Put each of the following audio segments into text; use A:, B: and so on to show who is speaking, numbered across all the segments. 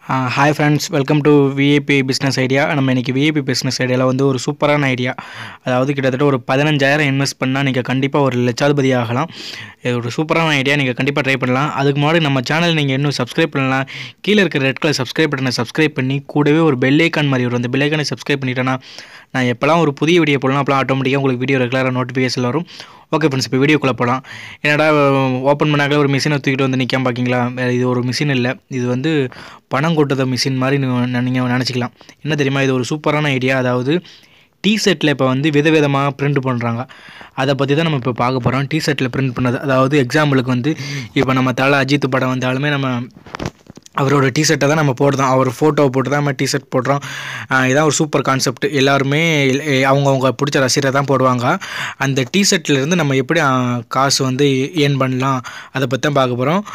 A: hi friends welcome to VAP business idea நம்ம இன்றைக்கி VAP business ஐடியாவில் வந்து ஒரு சூப்பரான ஐடியா அதாவது கிட்டத்தட்ட ஒரு பதினஞ்சாயிரம் இன்வெஸ்ட் பண்ணால் நீங்கள் கண்டிப்பாக ஒரு லட்சாதிபதி ஆகலாம் இது ஒரு சூப்பரான ஐடியா நீங்கள் கண்டிப்பாக ட்ரை பண்ணலாம் அதுக்கு முன்னாடி நம்ம சேனல் நீங்கள் இன்னும் சப்ஸ்கிரைப் பண்ணலாம் கீழே இருக்கிற ரெட் கலர் சப்ஸ்கிரைப் பட்டனை சப்ஸ்கிரைப் பண்ணி கூடவே ஒரு பெல் ஐக்கான் மாதிரி வரும் அந்த பெல் ஐக்கானை சப்ஸ்கிரைப் பண்ணிட்டேன்னா நான் எப்போல்லாம் ஒரு புதிய வீடியோ போடலாம் அப்போலாம் ஆட்டோமேட்டிக்காக உங்களுக்கு வீடியோ ரெகுலராக நோட்டிஃபிகேஷன் வரும் ஓகே ஃப்ரெண்ட்ஸ் இப்போ வீடியோக்குள்ளே போகலாம் என்னடா ஓப்பன் பண்ணாக்கல ஒரு மிஷினை தூக்கிட்டு வந்து நிற்காம பார்க்கிங்களா இது ஒரு மிஷின் இல்லை இது வந்து பணம் கொட்டுத மிஷின் மாதிரி நீங்கள் நினச்சிக்கலாம் என்ன தெரியுமா இது ஒரு சூப்பரான ஐடியா அதாவது டீ ஷர்ட்டில் இப்போ வந்து விதவிதமாக பிரிண்ட் பண்ணுறாங்க அதை பற்றி தான் நம்ம இப்போ பார்க்க போகிறோம் டீ ஷர்ட்டில் பிரிண்ட் பண்ணது அதாவது எக்ஸாம்பிளுக்கு வந்து இப்போ நம்ம தலை அஜித் படம் வந்தாலுமே நம்ம அவரோட டிஷர்ட்டை தான் நம்ம போடுறோம் அவர் ஃபோட்டோவை போட்டு தான் நம்ம டிஷர்ட் போடுறோம் இதான் ஒரு சூப்பர் கான்செப்ட் எல்லாருமே அவங்கவுங்க பிடிச்ச ரசிகரை தான் போடுவாங்க அந்த டிஷர்ட்லேருந்து நம்ம எப்படி காசு வந்து ஏர்ன் பண்ணலாம் அதை பற்றி தான் பார்க்க போகிறோம்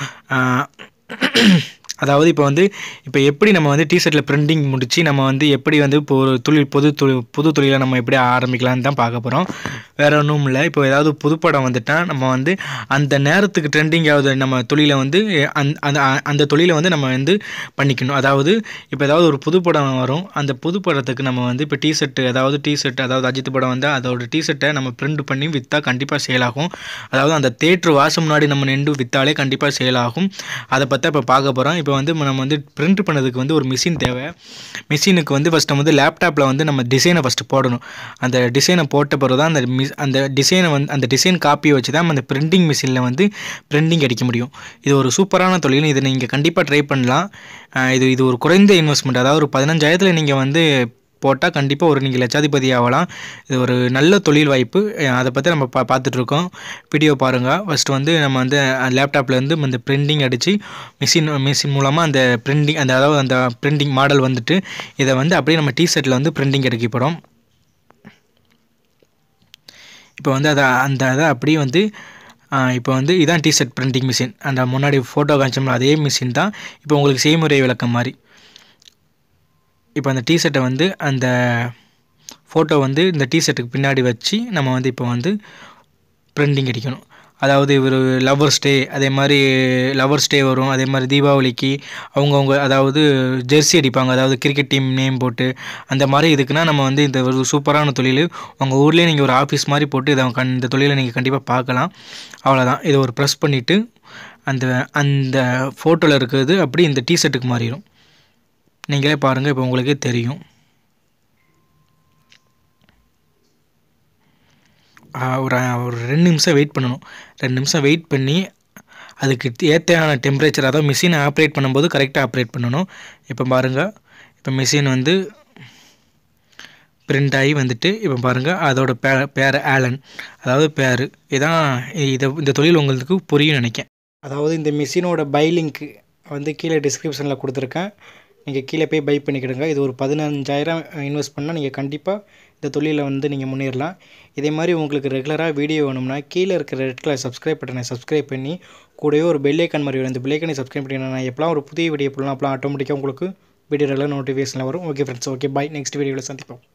A: அதாவது இப்போ வந்து இப்போ எப்படி நம்ம வந்து டிஷர்ட்டில் பிரிண்டிங் முடித்து நம்ம வந்து எப்படி வந்து இப்போ ஒரு தொழில் பொது தொழில் புது தொழிலை நம்ம எப்படி ஆரம்பிக்கலான்னு தான் பார்க்க போகிறோம் வேறு ஒன்றும் இல்லை இப்போ ஏதாவது புதுப்படம் வந்துட்டால் நம்ம வந்து அந்த நேரத்துக்கு ட்ரெண்டிங் ஆகுது நம்ம தொழிலை வந்து அந் அந்த அந்த தொழிலை வந்து நம்ம வந்து பண்ணிக்கணும் அதாவது இப்போ ஏதாவது ஒரு புதுப்படம் வரும் அந்த புதுப்படத்துக்கு நம்ம வந்து இப்போ டிஷர்ட்டு அதாவது டிஷர்ட் அதாவது அஜித் படம் வந்து அதோட டிஷர்ட்டை நம்ம பிரிண்ட் பண்ணி விற்றா கண்டிப்பாக சேல் ஆகும் அதாவது அந்த தேட்ரு வாசம் முன்னாடி நம்ம நின்று விற்றாலே கண்டிப்பாக சேல் ஆகும் அதை பற்றி இப்போ பார்க்க போகிறோம் இப்போ வந்து நம்ம வந்து பிரிண்ட் பண்ணதுக்கு வந்து ஒரு மிஷின் தேவை மிஷினுக்கு வந்து ஃபஸ்ட் நம்ம வந்து லேப்டாப்பில் வந்து நம்ம டிசைனை ஃபஸ்ட்டு போடணும் அந்த டிசைனை போட்ட பிறகு தான் அந்த மிஸ் அந்த டிசைனை வந்து அந்த டிசைன் காப்பியை வச்சு தான் அந்த பிரிண்டிங் மிஷினில் வந்து பிரிண்டிங் அடிக்க முடியும் இது ஒரு சூப்பரான தொழில் இதை நீங்கள் கண்டிப்பாக ட்ரை பண்ணலாம் இது இது ஒரு குறைந்த இன்வெஸ்ட்மெண்ட் அதாவது ஒரு பதினஞ்சாயிரத்தில் நீங்கள் வந்து போட்டால் கண்டிப்பாக ஒரு நீங்கள் லட்சாதிபதி ஆகலாம் இது ஒரு நல்ல தொழில் வாய்ப்பு அதை பற்றி நம்ம பா பார்த்துட்ருக்கோம் வீடியோ பாருங்கள் ஃபஸ்ட்டு வந்து நம்ம வந்து லேப்டாப்லேருந்து இந்த பிரிண்டிங் அடித்து மிஷின் மிஷின் மூலமாக அந்த பிரிண்டிங் அந்த அதாவது அந்த பிரிண்டிங் மாடல் வந்துட்டு இதை வந்து அப்படியே நம்ம டிஷர்ட்டில் வந்து பிரிண்டிங் எடுக்க போகிறோம் இப்போ வந்து அதை அந்த அதை அப்படியே வந்து இப்போ வந்து இதான் டிஷர்ட் பிரிண்டிங் மிஷின் அந்த முன்னாடி ஃபோட்டோ காமிச்சோம்ல அதே மிஷின் தான் இப்போ உங்களுக்கு செய்முறை விளக்கம் மாதிரி இப்போ அந்த டிஷர்ட்டை வந்து அந்த ஃபோட்டோ வந்து இந்த டிஷர்ட்டுக்கு பின்னாடி வச்சு நம்ம வந்து இப்போ வந்து பிரிண்டிங் அடிக்கணும் அதாவது ஒரு லவ்வர்ஸ் டே அதே மாதிரி லவ்வர்ஸ் டே வரும் அதே மாதிரி தீபாவளிக்கு அவங்கவுங்க அதாவது ஜெர்சி அடிப்பாங்க அதாவது கிரிக்கெட் டீம் நேம் போட்டு அந்த மாதிரி இதுக்குன்னா நம்ம வந்து இந்த ஒரு சூப்பரான தொழில் உங்கள் ஊர்லேயே நீங்கள் ஒரு ஆஃபீஸ் மாதிரி போட்டு இதை கண் இந்த தொழிலை நீங்கள் கண்டிப்பாக பார்க்கலாம் அவ்வளோதான் இதை ஒரு ப்ரெஸ் பண்ணிவிட்டு அந்த அந்த ஃபோட்டோவில் இருக்கிறது அப்படி இந்த டிஷர்ட்டுக்கு மாறிடும் நீங்களே பாருங்கள் இப்போ உங்களுக்கே தெரியும் ஒரு ஒரு ரெண்டு நிமிஷம் வெயிட் பண்ணணும் ரெண்டு நிமிஷம் வெயிட் பண்ணி அதுக்கு ஏற்றையான டெம்பரேச்சர் அதாவது மிஷினை ஆப்ரேட் பண்ணும்போது கரெக்டாக ஆப்ரேட் பண்ணணும் இப்போ பாருங்கள் இப்போ மிஷின் வந்து பிரிண்ட் ஆகி வந்துட்டு இப்போ பாருங்கள் அதோட பே பேர் ஆலன் அதாவது பேர் இதான் இதை இந்த தொழில் உங்களுக்கு புரியும் நினைக்கேன் அதாவது இந்த மிஷினோட பை லிங்க் வந்து கீழே டிஸ்கிரிப்ஷனில் கொடுத்துருக்கேன் நீங்கள் கீழே போய் பை பண்ணிக்கிடுங்க இது ஒரு பதினஞ்சாயிரம் இன்வெஸ்ட் பண்ணால் நீங்கள் கண்டிப்பாக இந்த தொழிலில் வந்து நீங்கள் முன்னேறலாம் இதே மாதிரி உங்களுக்கு ரெகுலராக வீடியோ வேணும்னா கீழே இருக்கிற ரெட் கலர் சப்ஸ்கிரைப் பட்டனை சப்ஸ்கிரைப் பண்ணி கூடவே ஒரு பெல்லைக்கன் மாதிரி வரும் இந்த பெல்லைக்கனை சப்ஸ்கிரைப் பண்ணி நான் எப்போலாம் ஒரு புதிய வீடியோ போடலாம் அப்போலாம் ஆட்டோமேட்டிக்காக உங்களுக்கு வீடியோ ரெகுலர் நோட்டிஃபிகேஷனில் வரும் okay friends okay bye next வீடியோவில் சந்திப்போம்